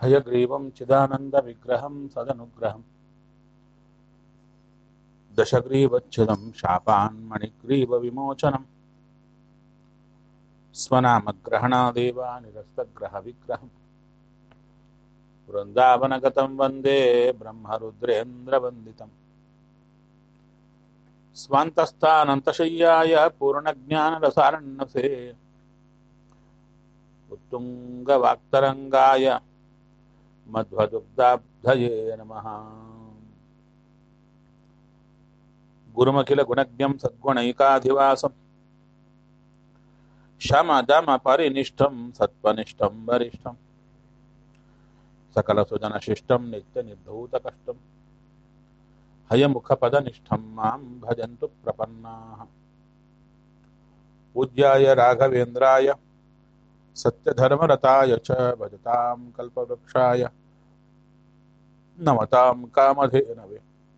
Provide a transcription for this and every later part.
हयग्रीवं चिदानन्दविग्रहं सदनुग्रहम् दशग्रीवच्छिदं शापान्मणिग्रीवविमोचनम् स्वनामग्रहणादेव निरस्तग्रहविग्रहम् वृन्दावनगतं वन्दे ब्रह्मरुद्रेन्द्रवन्दितम् स्वान्तस्थानन्तशय्याय पूर्णज्ञानरसारण्यसे उत्तुङ्गवाक्तरङ्गाय मध्वदुग्धाब्धये नमः गुरुमखिलगुणज्ञं सद्गुणैकाधिवासम् शमदमपरिनिष्ठं सत्त्वनिष्ठं वरिष्ठं सकलसुजनशिष्टं नित्यनिर्धूतकष्टं हयमुखपदनिष्ठं मां भजन्तु प्रपन्नाः पूज्याय राघवेन्द्राय सत्यधर्मरताय च भजतां कल्पवृक्षाय नमतां कामधेनवे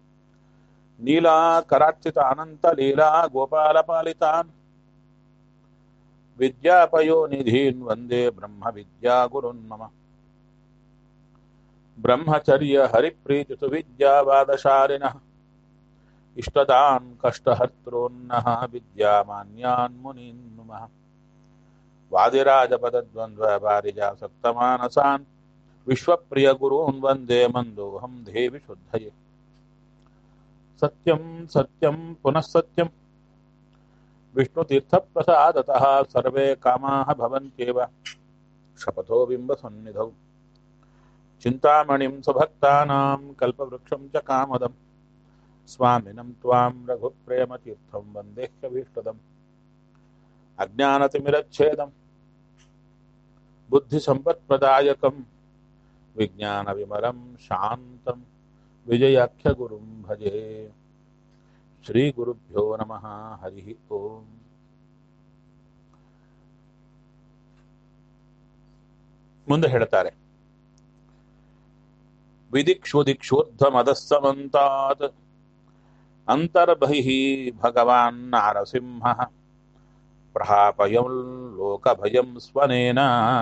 नीलाकरार्चितानन्तलीला गोपालपालितान् विद्यापयोनिधीन् वन्दे ब्रह्मविद्यागुरुन् मम ब्रह्मचर्यहरिप्रीतिसुविद्यावादशालिनः इष्टदान् कष्टहर्त्रोन्नः विद्यामान्यान् मुनीन् नुमः वादिराजपदद्वन्द्वपारिजासक्तमानसान् विश्वप्रियगुरून् वन्दे मन्दोऽहं देवि शुद्धये सत्यं सत्यं पुनः सत्यं विष्णुतीर्थप्रसादतः सर्वे कामाः भवन्त्येव शपथो बिम्बसन्निधौ चिन्तामणिं स्वभक्तानां कल्पवृक्षं च कामदं स्वामिनं त्वां रघुप्रेमतीर्थं वन्देह्यभीष्टदम् अज्ञानतिमिरच्छेदं बुद्धिसम्पत्प्रदायकं विज्ञानविमलं शान्तं विजयाख्यगुरुं भजे श्रीगुरुभ्यो नमः हरिः ओम् ಮುಂದೆ ಹೇಳ್ತಾರೆ ವಿದಿಕ್ಷು ದಿಕ್ಷೂರ್ಧ್ವಮದಸ್ಸಮಂತಾತ್ ಅಂತರ್ಬಹಿಃ ಭಗವಾನ್ ನಾರಸಿಂಹ ಪ್ರಹಾಪಯಂ ಲೋಕಭಯಂ ಸ್ವನೇನ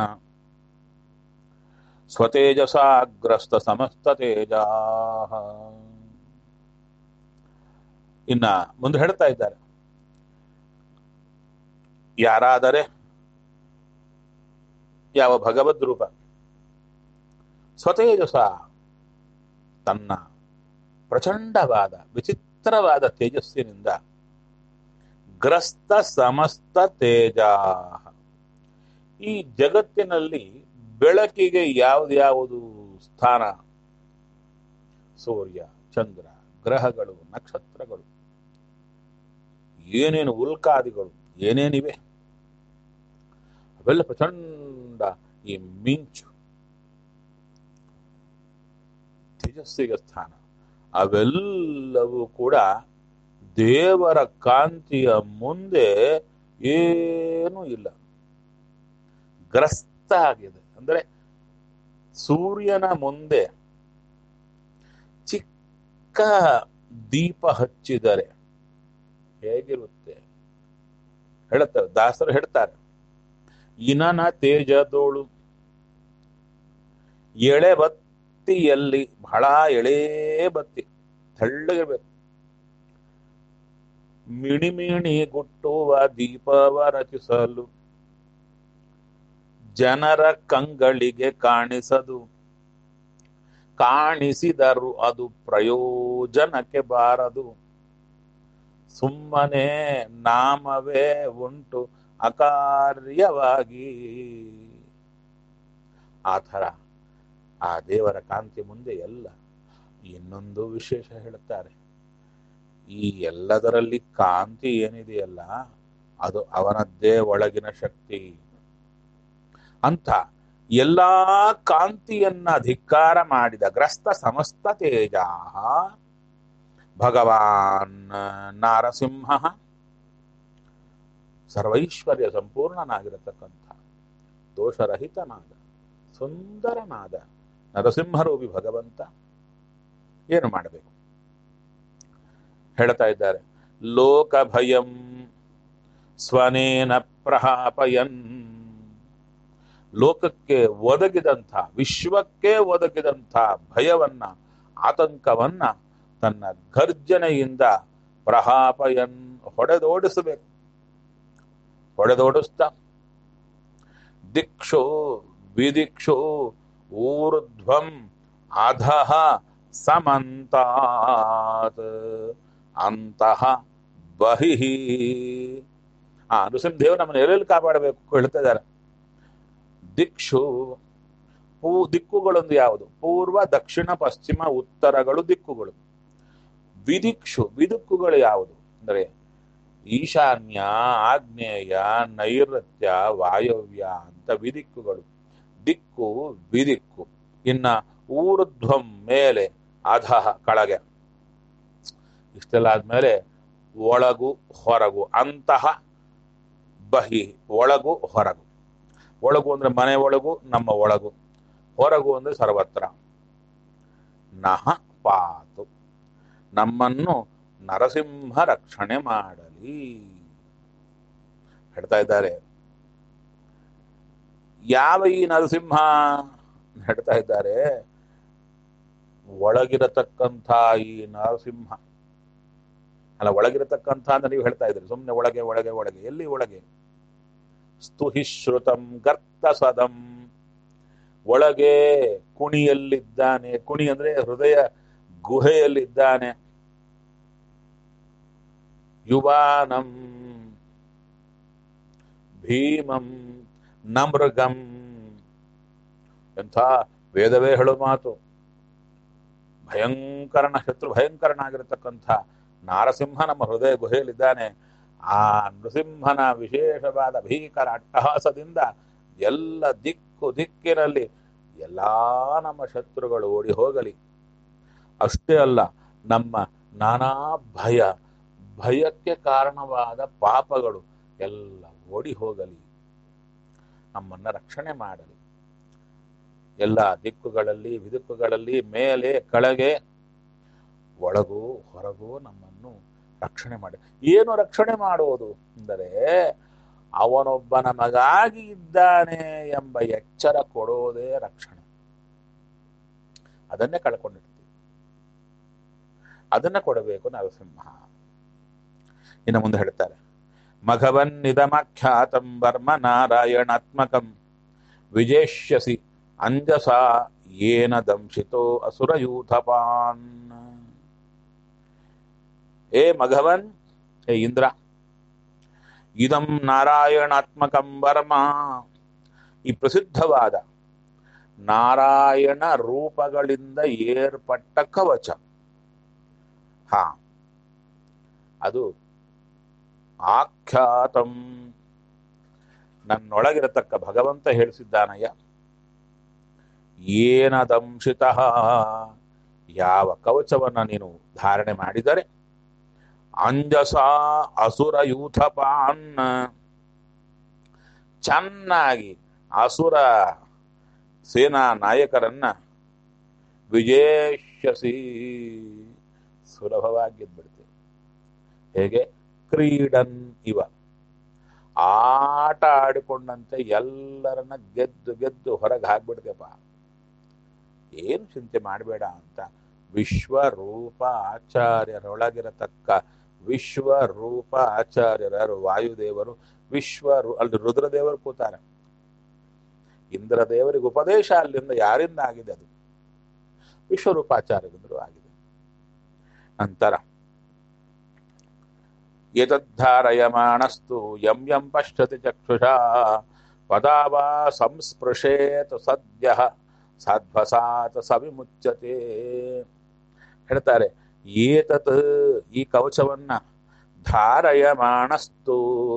ಸ್ವತೇಜಸಾಗ್ರಸ್ತ ಸಮಸ್ತತೇಜಾ ಇನ್ನ ಮುಂದೆ ಹೇಳ್ತಾ ಇದ್ದಾರೆ ಯಾರಾದರೆ ಯಾವ ಭಗವದ್ ರೂಪ ಸ್ವತೇಜಸ ತನ್ನ ಪ್ರಚಂಡವಾದ ವಿಚಿತ್ರವಾದ ತೇಜಸ್ಸಿನಿಂದ ಗ್ರಸ್ತ ಸಮಸ್ತ ತೇಜ ಈ ಜಗತ್ತಿನಲ್ಲಿ ಬೆಳಕಿಗೆ ಯಾವ್ದ್ಯಾವುದು ಸ್ಥಾನ ಸೂರ್ಯ ಚಂದ್ರ ಗ್ರಹಗಳು ನಕ್ಷತ್ರಗಳು ಏನೇನು ಉಲ್ಕಾದಿಗಳು ಏನೇನಿವೆ ಅವೆಲ್ಲ ಪ್ರಚಂಡ ಈ ಮಿಂಚು ತೇಜಸ್ಸಿಗೆ ಸ್ಥಾನ ಅವೆಲ್ಲವೂ ಕೂಡ ದೇವರ ಕಾಂತಿಯ ಮುಂದೆ ಏನೂ ಇಲ್ಲ ಗ್ರಸ್ತ ಆಗಿದೆ ಅಂದ್ರೆ ಸೂರ್ಯನ ಮುಂದೆ ಚಿಕ್ಕ ದೀಪ ಹಚ್ಚಿದರೆ ಹೇಗಿರುತ್ತೆ ಹೇಳುತ್ತಾರೆ ದಾಸರು ಹೇಳ್ತಾರೆ ಇನನ ತೇಜದೋಳು ಎಳೆ ಬತ್ತಿಯಲ್ಲಿ ಬಹಳ ಎಳೆ ಬತ್ತಿ ತೆಳ್ಳಗಿರ್ಬೇಕು ಮಿಣಿಮಿಣಿ ಗುಟ್ಟುವ ದೀಪವ ರಚಿಸಲು ಜನರ ಕಂಗಳಿಗೆ ಕಾಣಿಸದು ಕಾಣಿಸಿದರು ಅದು ಪ್ರಯೋಜನಕ್ಕೆ ಬಾರದು ಸುಮ್ಮನೆ ನಾಮವೇ ಉಂಟು ಅಕಾರ್ಯವಾಗಿ ಆ ಥರ ಆ ದೇವರ ಕಾಂತಿ ಮುಂದೆ ಎಲ್ಲ ಇನ್ನೊಂದು ವಿಶೇಷ ಹೇಳುತ್ತಾರೆ ಈ ಎಲ್ಲದರಲ್ಲಿ ಕಾಂತಿ ಏನಿದೆಯಲ್ಲ ಅದು ಅವನದ್ದೇ ಒಳಗಿನ ಶಕ್ತಿ ಅಂತ ಎಲ್ಲಾ ಕಾಂತಿಯನ್ನ ಧಿಕ್ಕಾರ ಮಾಡಿದ ಗ್ರಸ್ತ ಸಮಸ್ತ ತೇಜ ಭಗವಾನ್ ನಾರಸಿಂಹ ಸರ್ವೈಶ್ವರ್ಯ ಸಂಪೂರ್ಣನಾಗಿರತಕ್ಕಂಥ ದೋಷರಹಿತನಾದ ಸುಂದರನಾದ ನರಸಿಂಹರೂಪಿ ಭಗವಂತ ಏನು ಮಾಡಬೇಕು ಹೇಳ್ತಾ ಇದ್ದಾರೆ ಲೋಕ ಭಯಂ ಸ್ವನೇನ ಪ್ರಹಾಪಯನ್ ಲೋಕಕ್ಕೆ ಒದಗಿದಂಥ ವಿಶ್ವಕ್ಕೆ ಒದಗಿದಂಥ ಭಯವನ್ನ ಆತಂಕವನ್ನ ತನ್ನ ಗರ್ಜನೆಯಿಂದ ಪ್ರಹಾಪಯನ್ ಹೊಡೆದೋಡಿಸಬೇಕು ಹೊಡೆದೋಡಿಸ್ತಾ ದಿಕ್ಷು ವಿದಿಕ್ಷು ಊರ್ಧ್ವಂ ಅಧಃ ಸಮಂತಾತ್ ಅಂತಹ ಬಹಿಹಿ ಆ ನೃಸಿಂಹದೇವ್ ನಮ್ಮನ್ನು ಎಲ್ಲೆಲ್ಲಿ ಕಾಪಾಡಬೇಕು ಹೇಳ್ತಾ ಇದ್ದಾರೆ ದಿಕ್ಷು ಪೂ ದಿಕ್ಕುಗಳೊಂದು ಯಾವುದು ಪೂರ್ವ ದಕ್ಷಿಣ ಪಶ್ಚಿಮ ಉತ್ತರಗಳು ದಿಕ್ಕುಗಳು ವಿದಿಕ್ಷು ವಿದಿಕ್ಕುಗಳು ಯಾವುದು ಅಂದರೆ ಈಶಾನ್ಯ ಆಗ್ನೇಯ ನೈಋತ್ಯ ವಾಯವ್ಯ ಅಂತ ವಿದಿಕ್ಕುಗಳು ದಿಕ್ಕು ವಿದಿಕ್ಕು ಇನ್ನ ಊರ್ಧ್ವಂ ಮೇಲೆ ಅಧಃ ಕೆಳಗೆ ಇಷ್ಟೆಲ್ಲ ಆದ್ಮೇಲೆ ಒಳಗು ಹೊರಗು ಅಂತಹ ಬಹಿ ಒಳಗು ಹೊರಗು ಒಳಗು ಅಂದ್ರೆ ಮನೆ ಒಳಗು ನಮ್ಮ ಒಳಗು ಹೊರಗು ಅಂದ್ರೆ ಸರ್ವತ್ರ ನಹ ಪಾತು ನಮ್ಮನ್ನು ನರಸಿಂಹ ರಕ್ಷಣೆ ಮಾಡಲಿ ಹೇಳ್ತಾ ಇದ್ದಾರೆ ಯಾವ ಈ ನರಸಿಂಹ ಹೇಳ್ತಾ ಇದ್ದಾರೆ ಒಳಗಿರತಕ್ಕಂಥ ಈ ನರಸಿಂಹ ಅಲ್ಲ ಒಳಗಿರತಕ್ಕಂಥ ಅಂತ ನೀವು ಹೇಳ್ತಾ ಇದ್ರಿ ಸುಮ್ಮನೆ ಒಳಗೆ ಒಳಗೆ ಒಳಗೆ ಎಲ್ಲಿ ಒಳಗೆ ಸ್ತುಹಿಶ್ರುತಂ ಗರ್ತ ಸದಂ ಒಳಗೆ ಕುಣಿಯಲ್ಲಿದ್ದಾನೆ ಕುಣಿ ಅಂದ್ರೆ ಹೃದಯ ಗುಹೆಯಲ್ಲಿದ್ದಾನೆ ಯುವಾನಂ ಭೀಮಂ ನಮೃಗಂ ಎಂಥ ವೇದವೇ ಹೇಳೋ ಮಾತು ಭಯಂಕರನ ಶತ್ರು ಭಯಂಕರನಾಗಿರತಕ್ಕಂಥ ನಾರಸಿಂಹ ನಮ್ಮ ಹೃದಯ ಗುಹೆಯಲ್ಲಿದ್ದಾನೆ ಆ ನೃಸಿಂಹನ ವಿಶೇಷವಾದ ಭೀಕರ ಅಟ್ಟಹಾಸದಿಂದ ಎಲ್ಲ ದಿಕ್ಕು ದಿಕ್ಕಿನಲ್ಲಿ ಎಲ್ಲಾ ನಮ್ಮ ಶತ್ರುಗಳು ಓಡಿ ಹೋಗಲಿ ಅಷ್ಟೇ ಅಲ್ಲ ನಮ್ಮ ನಾನಾ ಭಯ ಭಯಕ್ಕೆ ಕಾರಣವಾದ ಪಾಪಗಳು ಎಲ್ಲ ಓಡಿ ಹೋಗಲಿ ನಮ್ಮನ್ನ ರಕ್ಷಣೆ ಮಾಡಲಿ ಎಲ್ಲ ದಿಕ್ಕುಗಳಲ್ಲಿ ವಿದಿಕ್ಕುಗಳಲ್ಲಿ ಮೇಲೆ ಕೆಳಗೆ ಒಳಗೂ ಹೊರಗೂ ನಮ್ಮನ್ನು ರಕ್ಷಣೆ ಮಾಡಿ ಏನು ರಕ್ಷಣೆ ಮಾಡುವುದು ಅಂದರೆ ಅವನೊಬ್ಬ ನಮಗಾಗಿ ಇದ್ದಾನೆ ಎಂಬ ಎಚ್ಚರ ಕೊಡೋದೇ ರಕ್ಷಣೆ ಅದನ್ನೇ ಕಳ್ಕೊಂಡಿರ್ತೀವಿ ಅದನ್ನ ಕೊಡಬೇಕು ನರಸಿಂಹ ಇನ್ನು ಮುಂದೆ ಹೇಳ್ತಾರೆ ಮಘವನ್ನಿದಮಖ್ಯಾತಂ ವರ್ಮ ನಾರಾಯಣಾತ್ಮಕಂ ವಿಜೇಷ್ಯಸಿ ಅಂಜಸ ಏನ ದಂಶಿತೋ ಅಸುರಯೂಥಪಾನ್ ಏ ಮಘವನ್ ಹೇ ಇಂದ್ರ ಇದಂ ನಾರಾಯಣಾತ್ಮಕಂ ವರ್ಮ ಈ ಪ್ರಸಿದ್ಧವಾದ ನಾರಾಯಣ ರೂಪಗಳಿಂದ ಏರ್ಪಟ್ಟ ಕವಚ ಹಾ ಅದು ಆಖ್ಯಾತಂ ನನ್ನೊಳಗಿರತಕ್ಕ ಭಗವಂತ ಹೇಳಿಸಿದ್ದಾನಯ್ಯ ಏನದಂಶಿತ ಯಾವ ಕವಚವನ್ನ ನೀನು ಧಾರಣೆ ಮಾಡಿದರೆ ಅಂಜಸ ಅಸುರ ಯೂಥಪಾನ್ ಚೆನ್ನಾಗಿ ಅಸುರ ಸೇನಾ ನಾಯಕರನ್ನ ವಿಜೇಷ್ಯಸಿ ಸುಲಭವಾಗಿ ಗೆದ್ಬಿಡ್ತೀವಿ ಹೇಗೆ ಕ್ರೀಡನ್ ಇವ ಆಟ ಆಡಿಕೊಂಡಂತೆ ಎಲ್ಲರನ್ನ ಗೆದ್ದು ಗೆದ್ದು ಹೊರಗೆ ಹಾಕ್ಬಿಡ್ತೇಪ ಏನು ಚಿಂತೆ ಮಾಡಬೇಡ ಅಂತ ವಿಶ್ವರೂಪ ಆಚಾರ್ಯರೊಳಗಿರತಕ್ಕ ವಿಶ್ವರೂಪ ಆಚಾರ್ಯರು ವಾಯುದೇವರು ವಿಶ್ವರು ಅಲ್ಲಿ ರುದ್ರದೇವರು ಕೂತಾರೆ ಇಂದ್ರದೇವರಿಗೆ ಉಪದೇಶ ಅಲ್ಲಿಂದ ಯಾರಿಂದ ಆಗಿದೆ ಅದು ವಿಶ್ವರೂಪಾಚಾರ್ಯರಿಂದಲೂ ಆಗಿದೆ ನಂತರ ಯತದ್ಧಾರಯಮಾಣಸ್ತು ಯಂ ಯಂ ಪಶ್ಯತಿ ಚಕ್ಷುಷಾ ಪದಾವಾ ಸಂಸ್ಪೃಶೇತ್ ಸದ್ಯ ಸಾಧ್ವಸಾತ್ ಸವಿಮುಚ್ಯತೆ ಹೇಳ್ತಾರೆ ಏತತ್ ಈ ಕವಚವನ್ನ ಧಾರಯಮಾಣಸ್ತು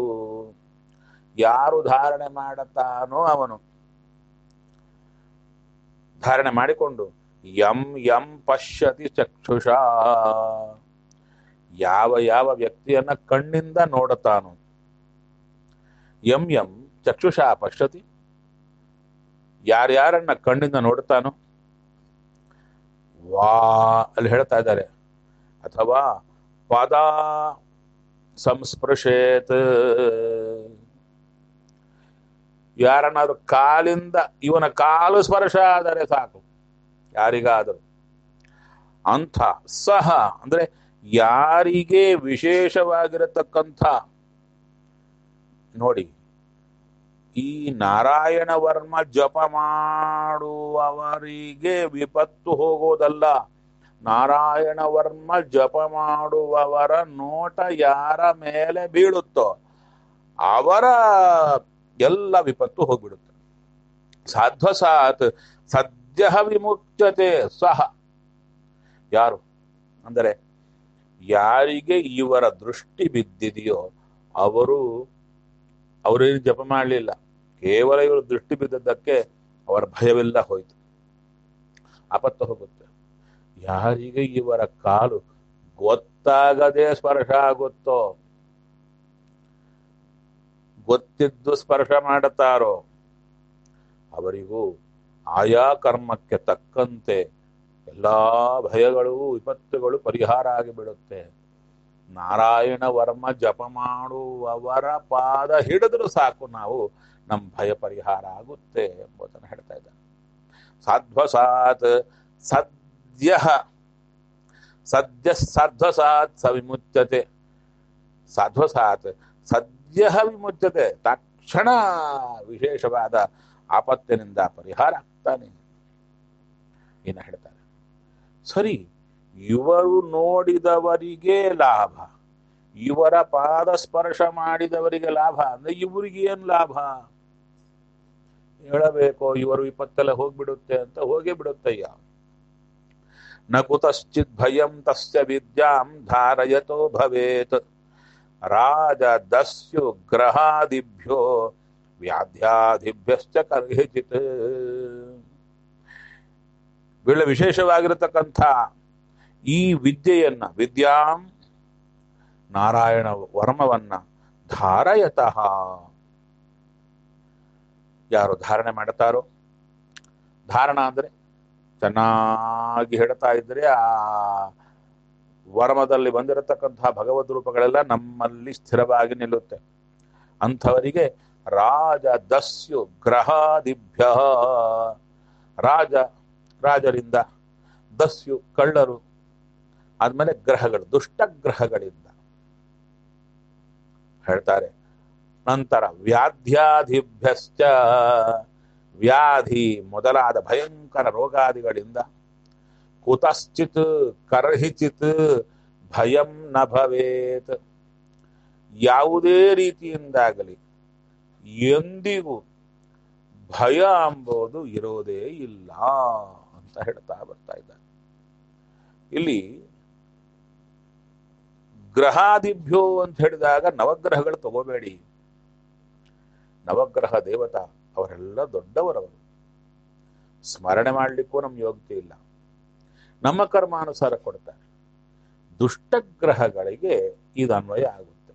ಯಾರು ಧಾರಣೆ ಮಾಡತಾನೋ ಅವನು ಧಾರಣೆ ಮಾಡಿಕೊಂಡು ಯಂ ಯಂ ಪಶ್ಯತಿ ಚಕ್ಷುಷಾ ಯಾವ ಯಾವ ವ್ಯಕ್ತಿಯನ್ನ ಕಣ್ಣಿಂದ ನೋಡುತ್ತಾನೋ ಯಂ ಯಂ ಚಕ್ಷುಷಾ ಪಶ್ಯತಿ ಯಾರ್ಯಾರನ್ನ ಕಣ್ಣಿಂದ ನೋಡುತ್ತಾನೋ ವಾ ಅಲ್ಲಿ ಹೇಳ್ತಾ ಇದ್ದಾರೆ ಅಥವಾ ಪದ ಸಂಸ್ಪೃಶೇತ್ ಯಾರನ್ನಾದ್ರೂ ಕಾಲಿಂದ ಇವನ ಕಾಲು ಸ್ಪರ್ಶ ಆದರೆ ಸಾಕು ಯಾರಿಗಾದರೂ ಅಂಥ ಸಹ ಅಂದ್ರೆ ಯಾರಿಗೆ ವಿಶೇಷವಾಗಿರತಕ್ಕಂಥ ನೋಡಿ ಈ ನಾರಾಯಣ ವರ್ಮ ಜಪ ಮಾಡುವವರಿಗೆ ವಿಪತ್ತು ಹೋಗೋದಲ್ಲ ನಾರಾಯಣ ವರ್ಮ ಜಪ ಮಾಡುವವರ ನೋಟ ಯಾರ ಮೇಲೆ ಬೀಳುತ್ತೋ ಅವರ ಎಲ್ಲ ವಿಪತ್ತು ಹೋಗ್ಬಿಡುತ್ತೆ ಸಾಧ್ವಸಾತ್ ಸದ್ಯ ವಿಮುಕ್ತತೆ ಸಹ ಯಾರು ಅಂದರೆ ಯಾರಿಗೆ ಇವರ ದೃಷ್ಟಿ ಬಿದ್ದಿದೆಯೋ ಅವರು ಅವರೇನು ಜಪ ಮಾಡಲಿಲ್ಲ ಕೇವಲ ಇವರು ದೃಷ್ಟಿ ಬಿದ್ದದ್ದಕ್ಕೆ ಅವರ ಭಯವೆಲ್ಲ ಹೋಯ್ತು ಆಪತ್ತು ಹೋಗುತ್ತೆ ಯಾರಿಗೆ ಇವರ ಕಾಲು ಗೊತ್ತಾಗದೆ ಸ್ಪರ್ಶ ಆಗುತ್ತೋ ಗೊತ್ತಿದ್ದು ಸ್ಪರ್ಶ ಮಾಡುತ್ತಾರೋ ಅವರಿಗೂ ಆಯಾ ಕರ್ಮಕ್ಕೆ ತಕ್ಕಂತೆ ಎಲ್ಲಾ ಭಯಗಳು ವಿಪತ್ತುಗಳು ಪರಿಹಾರ ಆಗಿಬಿಡುತ್ತೆ ನಾರಾಯಣ ವರ್ಮ ಜಪ ಮಾಡುವವರ ಪಾದ ಹಿಡಿದ್ರು ಸಾಕು ನಾವು ನಮ್ಮ ಭಯ ಪರಿಹಾರ ಆಗುತ್ತೆ ಎಂಬುದನ್ನು ಹೇಳ್ತಾ ಇದ್ದಾರೆ ಸಾಧ್ವಸಾತ್ ಸದ್ಯ ಸದ್ಯ ಸಾಧ್ವಸಾತ್ ಸವಿಮುಚ್ಯತೆ ಸಾಧ್ವಸಾತ್ ಸದ್ಯ ವಿಮುಚ್ಯತೆ ತಕ್ಷಣ ವಿಶೇಷವಾದ ಆಪತ್ತಿನಿಂದ ಪರಿಹಾರ ಆಗ್ತಾನೆ ಇನ್ನು ಹೇಳ್ತಾರೆ ಸರಿ ಇವರು ನೋಡಿದವರಿಗೆ ಲಾಭ ಇವರ ಪಾದ ಸ್ಪರ್ಶ ಮಾಡಿದವರಿಗೆ ಲಾಭ ಅಂದ್ರೆ ಇವರಿಗೆ ಏನ್ ಲಾಭ ಹೇಳಬೇಕು ಇವರು ವಿಪತ್ತೆಲ್ಲ ಹೋಗ್ಬಿಡುತ್ತೆ ಅಂತ ಹೋಗೇ ಬಿಡುತ್ತಯ್ಯ ನ ಕುತಶ್ಚಿತ್ ಭಯಂ ತಸ್ಯ ವಿದ್ಯಾಂ ಧಾರಯತೋ ಭವೇತ್ ರಾಜ ದಸ್ಯು ಗ್ರಹಾದಿಭ್ಯೋ ವ್ಯಾಧ್ಯಾದಿಭ್ಯಶ್ಚ ಕರ್ಹಿಚಿತ್ వీళ్ళ ವಿಶೇಷವಾಗಿರತಕ್ಕಂಥ ಈ ವಿದ್ಯೆಯನ್ನ ವಿದ್ಯಾಂ ನಾರಾಯಣ ವರ್ಮವನ್ನ ಧಾರಯತಃ ಯಾರು ಧಾರಣೆ ಮಾಡುತ್ತಾರೋ ಧಾರಣ ಅಂದ್ರೆ ಚೆನ್ನಾಗಿ ಹೇಳ್ತಾ ಇದ್ರೆ ಆ ವರ್ಮದಲ್ಲಿ ಬಂದಿರತಕ್ಕಂತಹ ಭಗವದ್ ರೂಪಗಳೆಲ್ಲ ನಮ್ಮಲ್ಲಿ ಸ್ಥಿರವಾಗಿ ನಿಲ್ಲುತ್ತೆ ಅಂಥವರಿಗೆ ರಾಜ ದಸ್ಯು ಗ್ರಹಾದಿಭ್ಯ ರಾಜ ರಾಜರಿಂದ ದಸ್ಯು ಕಳ್ಳರು ಆದ್ಮೇಲೆ ಗ್ರಹಗಳು ದುಷ್ಟ ಗ್ರಹಗಳಿಂದ ಹೇಳ್ತಾರೆ ನಂತರ ವ್ಯಾಧ್ಯಾಧಿಭ್ಯಶ್ಚ ವ್ಯಾಧಿ ಮೊದಲಾದ ಭಯಂಕರ ರೋಗಾದಿಗಳಿಂದ ಕುತಶ್ಚಿತ್ ಕರ್ಹಿಚಿತ್ ಭಯಂ ನ ಭವೇತ್ ಯಾವುದೇ ರೀತಿಯಿಂದಾಗಲಿ ಎಂದಿಗೂ ಭಯ ಎಂಬುದು ಇರೋದೇ ಇಲ್ಲ ಅಂತ ಹೇಳ್ತಾ ಬರ್ತಾ ಇದ್ದಾರೆ ಇಲ್ಲಿ ಗ್ರಹಾದಿಭ್ಯೋ ಅಂತ ಹೇಳಿದಾಗ ನವಗ್ರಹಗಳು ತಗೋಬೇಡಿ ನವಗ್ರಹ ದೇವತಾ ಅವರೆಲ್ಲ ದೊಡ್ಡವರವರು ಸ್ಮರಣೆ ಮಾಡಲಿಕ್ಕೂ ನಮ್ಗೆ ಯೋಗ್ಯತೆ ಇಲ್ಲ ನಮ್ಮ ಕರ್ಮಾನುಸಾರ ಕೊಡ್ತಾರೆ ದುಷ್ಟಗ್ರಹಗಳಿಗೆ ಇದು ಅನ್ವಯ ಆಗುತ್ತೆ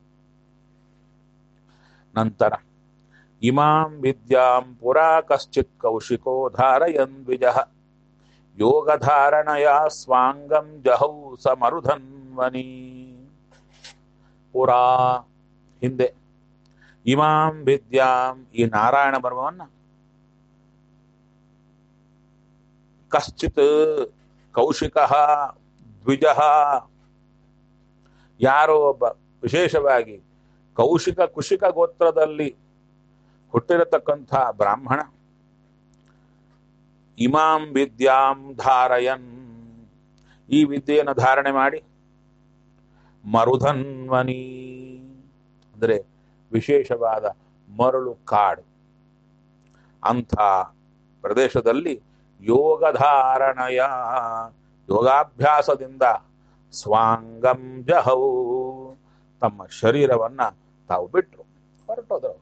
ನಂತರ ಇಮಾಂ ವಿದ್ಯಾಂ ಪುರಾ ಕಶ್ಚಿತ್ ಕೌಶಿಕೋ ಧಾರಯನ್ ದ್ವಿಜ ಯೋಗಧಾರಣಯ ಸ್ವಾಂಗಂ ಜಹೌ ಸಮರುಧನ್ವನಿ ಪುರಾ ಹಿಂದೆ ಇಮಾಂ ವಿದ್ಯಾಂ ಈ ನಾರಾಯಣ ಬರ್ಮವನ್ನ ಕಶ್ಚಿತ್ ಕೌಶಿಕ ದ್ವಿಜ ಯಾರೋ ಒಬ್ಬ ವಿಶೇಷವಾಗಿ ಕೌಶಿಕ ಕುಶಿಕ ಗೋತ್ರದಲ್ಲಿ ಹುಟ್ಟಿರತಕ್ಕಂಥ ಬ್ರಾಹ್ಮಣ ಇಮಾಂ ವಿದ್ಯಾಂ ಧಾರಯನ್ ಈ ವಿದ್ಯೆಯನ್ನು ಧಾರಣೆ ಮಾಡಿ ಮರುಧನ್ವನಿ ಅಂದರೆ ವಿಶೇಷವಾದ ಮರಳು ಕಾಡು ಅಂಥ ಪ್ರದೇಶದಲ್ಲಿ ಯೋಗಧಾರಣಯ ಯೋಗಾಭ್ಯಾಸದಿಂದ ಸ್ವಾಂಗಂ ಜಹೌ ತಮ್ಮ ಶರೀರವನ್ನ ತಾವು ಬಿಟ್ರು ಹೊರಟೋದ್ರು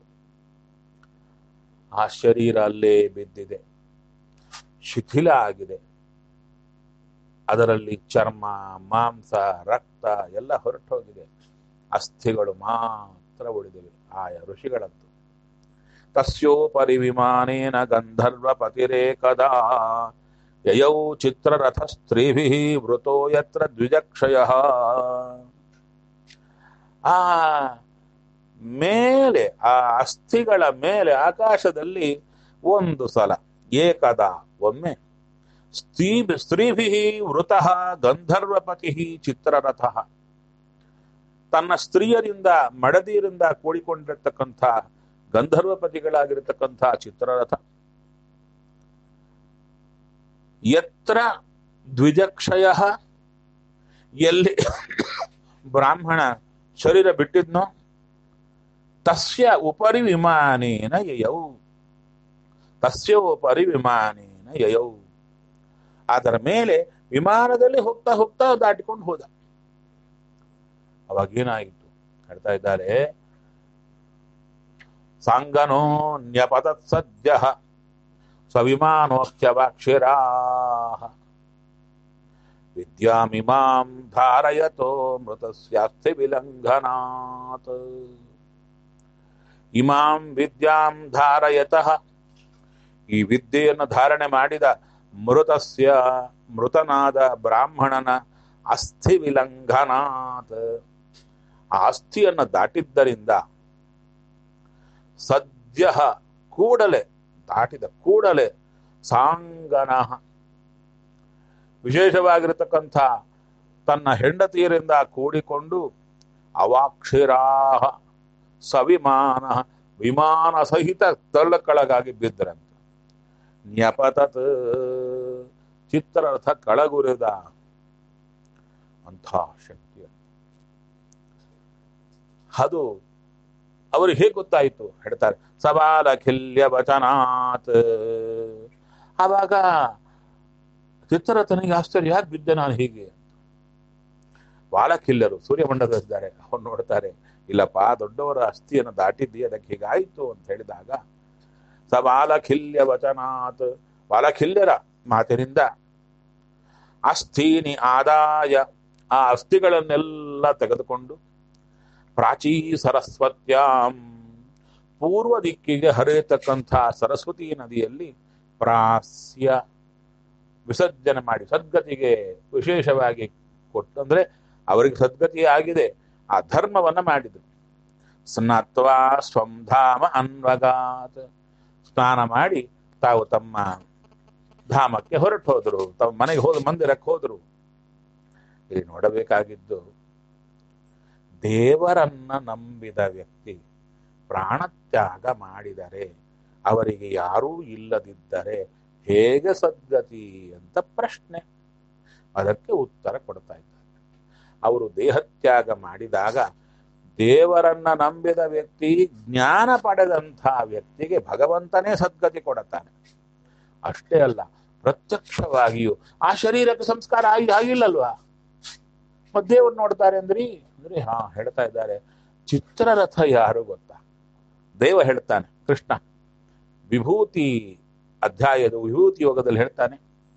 ಆ ಶರೀರ ಅಲ್ಲೇ ಬಿದ್ದಿದೆ ಶಿಥಿಲ ಆಗಿದೆ ಅದರಲ್ಲಿ ಚರ್ಮ ಮಾಂಸ ರಕ್ತ ಎಲ್ಲ ಹೊರಟೋಗಿದೆ ಅಸ್ಥಿಗಳು ಮಾತ್ರ ಉಳಿದಿವೆ ಆಯ ಋಷಿಗಳದ್ದು ತಸ್ಯೋಪರಿ ವಿಮಾನೇನ ಗಂಧರ್ವ ಪತಿರೇಕದಾ ಯಯೌ ಚಿತ್ರರಥ ಸ್ತ್ರೀಭಿ ವೃತೋ ಯತ್ರ ದ್ವಿಜಕ್ಷಯ ಆ ಮೇಲೆ ಆ ಅಸ್ಥಿಗಳ ಮೇಲೆ ಆಕಾಶದಲ್ಲಿ ಒಂದು ಸಲ ಏಕದ ಒಮ್ಮೆ ಸ್ತ್ರೀ ಸ್ತ್ರೀಭಿ ವೃತಃ ಗಂಧರ್ವಪತಿ ಚಿತ್ರರಥ ತನ್ನ ಸ್ತ್ರೀಯರಿಂದ ಮಡದಿಯರಿಂದ ಕೂಡಿಕೊಂಡಿರ್ತಕ್ಕಂಥ ಗಂಧರ್ವಪತಿಗಳಾಗಿರ್ತಕ್ಕಂಥ ಚಿತ್ರರಥ ಯತ್ರ ದ್ವಿಜಕ್ಷಯ ಎಲ್ಲಿ ಬ್ರಾಹ್ಮಣ ಶರೀರ ಬಿಟ್ಟಿದ್ನೋ ತಸ್ಯ ಉಪರಿ ವಿಮಾನೇನ ಯಯೌ ತಸ್ಯ ಉಪರಿ ವಿಮಾನೇನ ಯಯೌ ಅದರ ಮೇಲೆ ವಿಮಾನದಲ್ಲಿ ಹೋಗ್ತಾ ಹೋಗ್ತಾ ದಾಟಿಕೊಂಡು ಹೋದ ಅವಾಗ ಏನಾಯಿತು ಹೇಳ್ತಾ ಇದ್ದಾರೆ ಸಾಂಗನೋ ನ್ಯಪತತ್ ಸದ್ಯ ಸವಿಮಾನೋಖ್ಯವಾಕ್ಷಿರಾ ವಿದ್ಯಾಮಿಮಾಂ ಧಾರಯತೋ ಮೃತಸ್ಯಾಸ್ಥಿ ವಿಲಂಘನಾತ್ ಇಮಾಂ ವಿದ್ಯಾಂ ಧಾರಯತಃ ಈ ವಿದ್ಯೆಯನ್ನು ಧಾರಣೆ ಮಾಡಿದ ಮೃತಸ್ಯ ಮೃತನಾದ ಬ್ರಾಹ್ಮಣನ ಅಸ್ಥಿ ವಿಲಂಘನಾತ್ ಆ ಅಸ್ಥಿಯನ್ನು ದಾಟಿದ್ದರಿಂದ ಸದ್ಯ ಕೂಡಲೇ ದಾಟಿದ ಕೂಡಲೇ ಸಾಂಗನ ವಿಶೇಷವಾಗಿರತಕ್ಕಂಥ ತನ್ನ ಹೆಂಡತಿಯರಿಂದ ಕೂಡಿಕೊಂಡು ಅವಾಕ್ಷಿರಾಹ ಸವಿಮಾನ ವಿಮಾನ ಸಹಿತ ತಳ್ಳಕಳಗಾಗಿ ಬಿದ್ದರಂತೆ ನ್ಯಪತತ್ ಚಿತ್ರರಥ ಕಳಗುರಿದ ಅಂಥ ಶಕ್ತಿ ಅದು ಅವ್ರಿಗೆ ಹೇಗೆ ಗೊತ್ತಾಯಿತು ಹೇಳ್ತಾರೆ ಸವಾಲ ಖಿಲ್ಯ ವಚನಾತ್ ಆವಾಗ ಚಿತ್ರರಥನಿಗೆ ಆಶ್ಚರ್ಯ ಯಾಕೆ ಬಿದ್ದೆ ನಾನು ಹೀಗೆ ಬಾಲಕಿಲ್ಲರು ಸೂರ್ಯಮಂಡಲದಲ್ಲಿದ್ದಾರೆ ಅವ್ರು ನೋಡ್ತಾರೆ ಇಲ್ಲಪ್ಪ ದೊಡ್ಡವರ ಅಸ್ಥಿಯನ್ನು ದಾಟಿದ್ದಿ ಅದಕ್ಕೆ ಹೀಗಾಯ್ತು ಅಂತ ಹೇಳಿದಾಗ ಸ ಬಾಲಖಿಲ್ಯ ವಚನಾತ್ ಬಾಲಖಿಲ್ಯರ ಮಾತಿನಿಂದ ಅಸ್ಥೀನಿ ಆದಾಯ ಆ ಅಸ್ಥಿಗಳನ್ನೆಲ್ಲ ತೆಗೆದುಕೊಂಡು ಪ್ರಾಚೀ ಸರಸ್ವತ್ಯಾಂ ಪೂರ್ವ ದಿಕ್ಕಿಗೆ ಹರಿಯತಕ್ಕಂಥ ಸರಸ್ವತಿ ನದಿಯಲ್ಲಿ ಪ್ರಾಸ್ಯ ವಿಸರ್ಜನೆ ಮಾಡಿ ಸದ್ಗತಿಗೆ ವಿಶೇಷವಾಗಿ ಕೊಟ್ಟು ಅಂದ್ರೆ ಅವರಿಗೆ ಸದ್ಗತಿ ಆಗಿದೆ ಆ ಧರ್ಮವನ್ನ ಮಾಡಿದ್ರು ಸ್ನಾತ್ವಾ ಸ್ವಧಾಮ ಅನ್ವಗಾತ್ ಸ್ನಾನ ಮಾಡಿ ತಾವು ತಮ್ಮ ಧಾಮಕ್ಕೆ ಹೊರಟು ಹೋದ್ರು ತಮ್ಮ ಮನೆಗೆ ಹೋದ ಮಂದಿರಕ್ಕೆ ಹೋದ್ರು ಇಲ್ಲಿ ನೋಡಬೇಕಾಗಿದ್ದು ದೇವರನ್ನ ನಂಬಿದ ವ್ಯಕ್ತಿ ಪ್ರಾಣತ್ಯಾಗ ಮಾಡಿದರೆ ಅವರಿಗೆ ಯಾರೂ ಇಲ್ಲದಿದ್ದರೆ ಹೇಗೆ ಸದ್ಗತಿ ಅಂತ ಪ್ರಶ್ನೆ ಅದಕ್ಕೆ ಉತ್ತರ ಕೊಡ್ತಾ ಇದ್ದಾರೆ ಅವರು ದೇಹತ್ಯಾಗ ಮಾಡಿದಾಗ ದೇವರನ್ನ ನಂಬಿದ ವ್ಯಕ್ತಿ ಜ್ಞಾನ ಪಡೆದಂಥ ವ್ಯಕ್ತಿಗೆ ಭಗವಂತನೇ ಸದ್ಗತಿ ಕೊಡುತ್ತಾನೆ ಅಷ್ಟೇ ಅಲ್ಲ ಪ್ರತ್ಯಕ್ಷವಾಗಿಯೂ ಆ ಶರೀರಕ್ಕೆ ಸಂಸ್ಕಾರ ಆಗಿ ಆಗಿಲ್ಲಲ್ವಾ ಮತ್ತೆ ದೇವರು ನೋಡ್ತಾರೆ ಅಂದ್ರಿ ಅಂದ್ರೆ ಹಾ ಹೇಳ್ತಾ ಇದ್ದಾರೆ ಚಿತ್ರರಥ ಯಾರು ಗೊತ್ತಾ ದೇವ ಹೇಳ್ತಾನೆ ಕೃಷ್ಣ ವಿಭೂತಿ ಅಧ್ಯಾಯದ ವಿಭೂತಿ ಯೋಗದಲ್ಲಿ ಹೇಳ್ತಾನೆ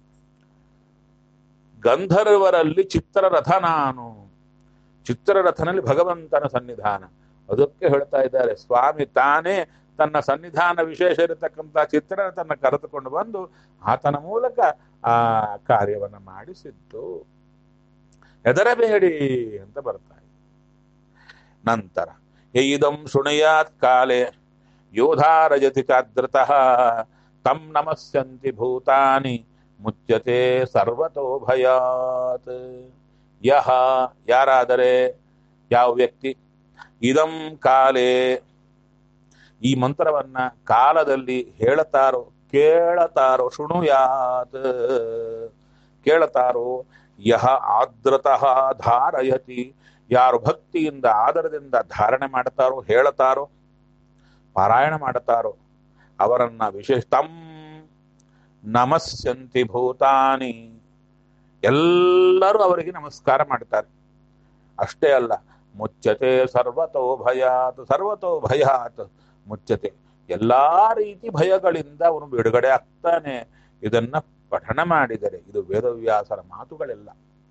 ಗಂಧರ್ವರಲ್ಲಿ ಚಿತ್ರರಥ ನಾನು ಚಿತ್ರರಥನಲ್ಲಿ ಭಗವಂತನ ಸನ್ನಿಧಾನ ಅದಕ್ಕೆ ಹೇಳ್ತಾ ಇದ್ದಾರೆ ಸ್ವಾಮಿ ತಾನೇ ತನ್ನ ಸನ್ನಿಧಾನ ವಿಶೇಷ ಇರತಕ್ಕಂಥ ಚಿತ್ರರಥನ ಕರೆದುಕೊಂಡು ಬಂದು ಆತನ ಮೂಲಕ ಆ ಕಾರ್ಯವನ್ನ ಮಾಡಿಸಿದ್ದು ಹೆದರಬೇಡಿ ಅಂತ ಬರ್ತಾ ಇದೆ ನಂತರ ಇದಂ ಶೃಣಯಾತ್ ಕಾಲೆ ಯೋಧಾರಜತಿ ಚಾದೃತಃ ತಂ ನಮಸ್ಯಂತಿ ಭೂತಾನಿ ಮುಚ್ಯತೆ ಸರ್ವತೋ ಭಯಾತ್ ಯಹ ಯಾರಾದರೆ ಯಾವ ವ್ಯಕ್ತಿ ಇದಂ ಕಾಲೇ ಈ ಮಂತ್ರವನ್ನ ಕಾಲದಲ್ಲಿ ಹೇಳತಾರೋ ಕೇಳತಾರೋ ಶೃಣುಯಾತ್ ಕೇಳತಾರೋ ಯಹ ಆದ್ರತಃ ಧಾರಯತಿ ಯಾರು ಭಕ್ತಿಯಿಂದ ಆದರದಿಂದ ಧಾರಣೆ ಮಾಡ್ತಾರೋ ಹೇಳತಾರೋ ಪಾರಾಯಣ ಮಾಡುತ್ತಾರೋ ಅವರನ್ನ ವಿಶೇಷ ತಂ ನಮಸ್ಯಂತಿ ಭೂತಾನಿ ಎಲ್ಲರೂ ಅವರಿಗೆ ನಮಸ್ಕಾರ ಮಾಡ್ತಾರೆ ಅಷ್ಟೇ ಅಲ್ಲ ಮುಚ್ಚತೆ ಸರ್ವತೋ ಭಯಾತ್ ಸರ್ವತೋ ಭಯಾತ್ ಮುಚ್ಚತೆ ಎಲ್ಲಾ ರೀತಿ ಭಯಗಳಿಂದ ಅವನು ಬಿಡುಗಡೆ ಆಗ್ತಾನೆ ಇದನ್ನ ಪಠಣ ಮಾಡಿದರೆ ಇದು ವೇದವ್ಯಾಸರ ಮಾತುಗಳೆಲ್ಲ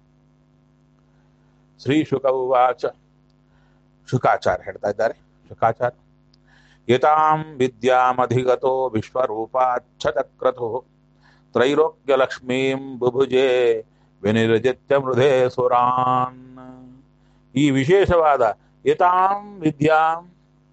ಶ್ರೀ ಶುಕ ಉವಾಚ ಶುಕಾಚಾರ್ಯ ಹೇಳ್ತಾ ಇದ್ದಾರೆ ಶುಕಾಚಾರ್ಯ ಯತಾಂ ವಿದ್ಯಾಮಧಿಗತೋ ವಿಶ್ವರೂಪಾಚ್ಛತಕ್ರತು ತ್ರೈಲೋಕ್ಯಲಕ್ಷ್ಮೀಂ ಬುಭುಜೆ ವಿನಿರ್ಜಿತ್ಯ ಮೃಧೆ ಸುರಾನ್ ಈ ವಿಶೇಷವಾದ ಯತಾಂ ವಿದ್ಯಾಂ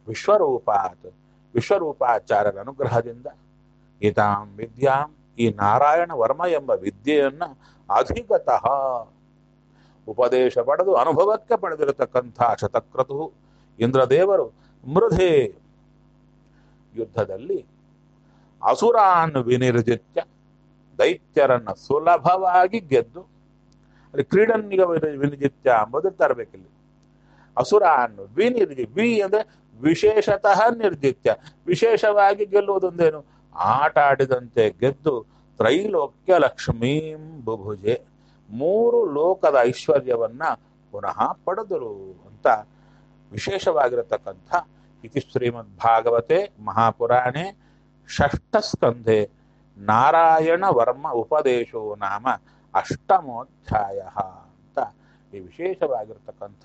ವಿಶ್ವರೂಪಾತ್ ವಿಶ್ವರೂಪಾಚಾರ್ಯರ ಅನುಗ್ರಹದಿಂದ ಇತಾಂ ವಿದ್ಯಾಂ ಈ ನಾರಾಯಣ ವರ್ಮ ಎಂಬ ವಿದ್ಯೆಯನ್ನ ಅಧಿಗತಃ ಉಪದೇಶ ಪಡೆದು ಅನುಭವಕ್ಕೆ ಪಡೆದಿರತಕ್ಕಂಥ ಶತಕ್ರತು ಇಂದ್ರದೇವರು ಮೃಧೆ ಯುದ್ಧದಲ್ಲಿ ಅಸುರಾನ್ ವಿನಿರ್ಜಿತ್ಯ ದೈತ್ಯರನ್ನ ಸುಲಭವಾಗಿ ಗೆದ್ದು ಅಲ್ಲಿ ಕ್ರೀಡನ್ನಿಗ ವಿನಿಜಿತ್ಯ ಎಂಬುದು ತರಬೇಕಿಲ್ಲಿ ಅಸುರಾನ್ ವಿನಿರ್ಜಿ ವಿ ಅಂದ್ರೆ ವಿಶೇಷತಃ ನಿರ್ಜಿತ್ಯ ವಿಶೇಷವಾಗಿ ಗೆಲ್ಲುವುದೊಂದೇನು ಆಟ ಆಡಿದಂತೆ ಗೆದ್ದು ತ್ರೈಲೋಕ್ಯ ಲಕ್ಷ್ಮೀಂ ಬುಭುಜೆ ಮೂರು ಲೋಕದ ಐಶ್ವರ್ಯವನ್ನ ಪುನಃ ಪಡೆದರು ಅಂತ ವಿಶೇಷವಾಗಿರತಕ್ಕಂಥ ಇತಿ ಶ್ರೀಮದ್ ಭಾಗವತೆ ಮಹಾಪುರಾಣೆ ಷಷ್ಠ ಸ್ಕಂಧೆ ನಾರಾಯಣ ವರ್ಮ ಉಪದೇಶೋ ನಾಮ ಅಷ್ಟಮೋಧ್ಯಾಯ ಅಂತ ಈ ವಿಶೇಷವಾಗಿರತಕ್ಕಂಥ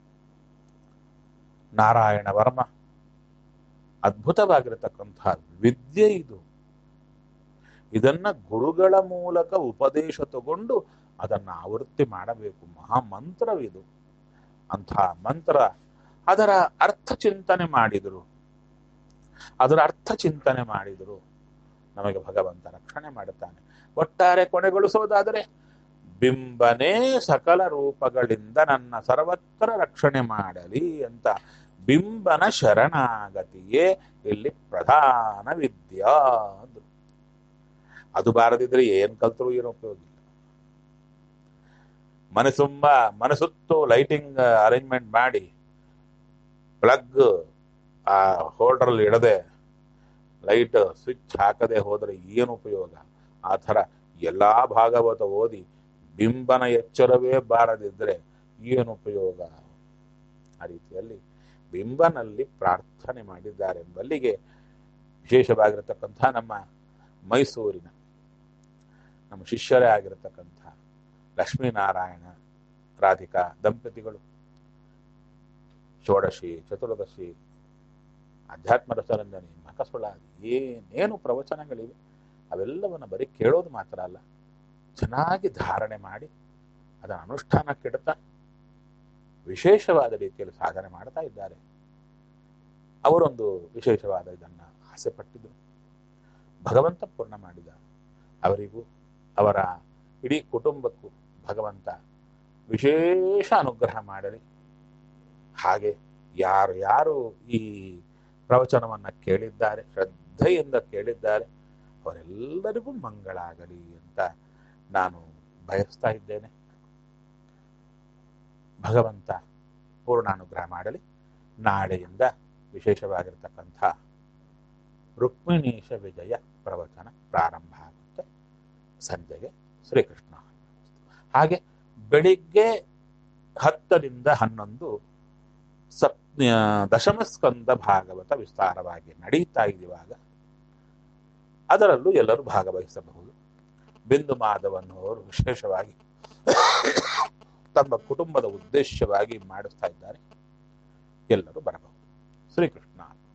ನಾರಾಯಣ ವರ್ಮ ಅದ್ಭುತವಾಗಿರತಕ್ಕಂಥ ವಿದ್ಯೆ ಇದು ಇದನ್ನ ಗುರುಗಳ ಮೂಲಕ ಉಪದೇಶ ತಗೊಂಡು ಅದನ್ನ ಆವೃತ್ತಿ ಮಾಡಬೇಕು ಮಹಾಮಂತ್ರವಿದು ಅಂಥ ಮಂತ್ರ ಅದರ ಅರ್ಥ ಚಿಂತನೆ ಮಾಡಿದರು ಅದರ ಅರ್ಥ ಚಿಂತನೆ ಮಾಡಿದರು ನಮಗೆ ಭಗವಂತ ರಕ್ಷಣೆ ಮಾಡುತ್ತಾನೆ ಒಟ್ಟಾರೆ ಕೊನೆಗೊಳಿಸೋದಾದರೆ ಬಿಂಬನೇ ಸಕಲ ರೂಪಗಳಿಂದ ನನ್ನ ಸರ್ವತ್ರ ರಕ್ಷಣೆ ಮಾಡಲಿ ಅಂತ ಬಿಂಬನ ಶರಣಾಗತಿಯೇ ಇಲ್ಲಿ ಪ್ರಧಾನ ವಿದ್ಯಾ ಅಂದ್ರು ಅದು ಬಾರದಿದ್ರೆ ಏನ್ ಕಲ್ತರೂ ಏನು ಉಪಯೋಗ ಇಲ್ಲ ಮನೆ ತುಂಬಾ ಮನಸುತ್ತು ಲೈಟಿಂಗ್ ಅರೇಂಜ್ಮೆಂಟ್ ಮಾಡಿ ಪ್ಲಗ್ ಆ ಹೋಲ್ಡರ್ ಇಡದೆ ಲೈಟ್ ಸ್ವಿಚ್ ಹಾಕದೆ ಹೋದ್ರೆ ಏನು ಉಪಯೋಗ ಆ ಥರ ಎಲ್ಲಾ ಭಾಗವತ ಓದಿ ಬಿಂಬನ ಎಚ್ಚರವೇ ಬಾರದಿದ್ರೆ ಏನು ಉಪಯೋಗ ಆ ರೀತಿಯಲ್ಲಿ ಬಿಂಬನಲ್ಲಿ ಪ್ರಾರ್ಥನೆ ಮಾಡಿದ್ದಾರೆಂಬಲ್ಲಿಗೆ ವಿಶೇಷವಾಗಿರತಕ್ಕಂಥ ನಮ್ಮ ಮೈಸೂರಿನ ನಮ್ಮ ಶಿಷ್ಯರೇ ಆಗಿರತಕ್ಕಂಥ ಲಕ್ಷ್ಮೀನಾರಾಯಣ ರಾಧಿಕಾ ದಂಪತಿಗಳು ಷೋಡಶಿ ಚತುರ್ದಶಿ ಅಧ್ಯಾತ್ಮ ರಸರಂಜನೆ ಮಕಸುಳ ಏನೇನು ಪ್ರವಚನಗಳಿವೆ ಅವೆಲ್ಲವನ್ನು ಬರೀ ಕೇಳೋದು ಮಾತ್ರ ಅಲ್ಲ ಚೆನ್ನಾಗಿ ಧಾರಣೆ ಮಾಡಿ ಅದರ ಅನುಷ್ಠಾನಕ್ಕಿಡ್ತಾ ವಿಶೇಷವಾದ ರೀತಿಯಲ್ಲಿ ಸಾಧನೆ ಮಾಡ್ತಾ ಇದ್ದಾರೆ ಅವರೊಂದು ವಿಶೇಷವಾದ ಇದನ್ನ ಆಸೆ ಪಟ್ಟಿದ್ರು ಭಗವಂತ ಪೂರ್ಣ ಮಾಡಿದ ಅವರಿಗೂ ಅವರ ಇಡೀ ಕುಟುಂಬಕ್ಕೂ ಭಗವಂತ ವಿಶೇಷ ಅನುಗ್ರಹ ಮಾಡಲಿ ಹಾಗೆ ಯಾರು ಯಾರು ಈ ಪ್ರವಚನವನ್ನ ಕೇಳಿದ್ದಾರೆ ಶ್ರದ್ಧೆಯಿಂದ ಕೇಳಿದ್ದಾರೆ ಅವರೆಲ್ಲರಿಗೂ ಮಂಗಳಾಗಲಿ ಅಂತ ನಾನು ಬಯಸ್ತಾ ಇದ್ದೇನೆ ಭಗವಂತ ಪೂರ್ಣಾನುಗ್ರಹ ಮಾಡಲಿ ನಾಳೆಯಿಂದ ವಿಶೇಷವಾಗಿರ್ತಕ್ಕಂಥ ರುಕ್ಮಿಣೀಶ ವಿಜಯ ಪ್ರವಚನ ಪ್ರಾರಂಭ ಆಗುತ್ತೆ ಸಂಜೆಗೆ ಶ್ರೀಕೃಷ್ಣ ಹಾಗೆ ಬೆಳಿಗ್ಗೆ ಹತ್ತರಿಂದ ಹನ್ನೊಂದು ಸಪ್ ದಶಮ ಸ್ಕಂದ ಭಾಗವತ ವಿಸ್ತಾರವಾಗಿ ನಡೀತಾ ಇರುವಾಗ ಅದರಲ್ಲೂ ಎಲ್ಲರೂ ಭಾಗವಹಿಸಬಹುದು ಬಿಂದು ಮಾಧವನ್ನವರು ವಿಶೇಷವಾಗಿ ತಮ್ಮ ಕುಟುಂಬದ ಉದ್ದೇಶವಾಗಿ ಮಾಡಿಸ್ತಾ ಇದ್ದಾರೆ ಎಲ್ಲರೂ ಬರಬಹುದು ಶ್ರೀಕೃಷ್ಣ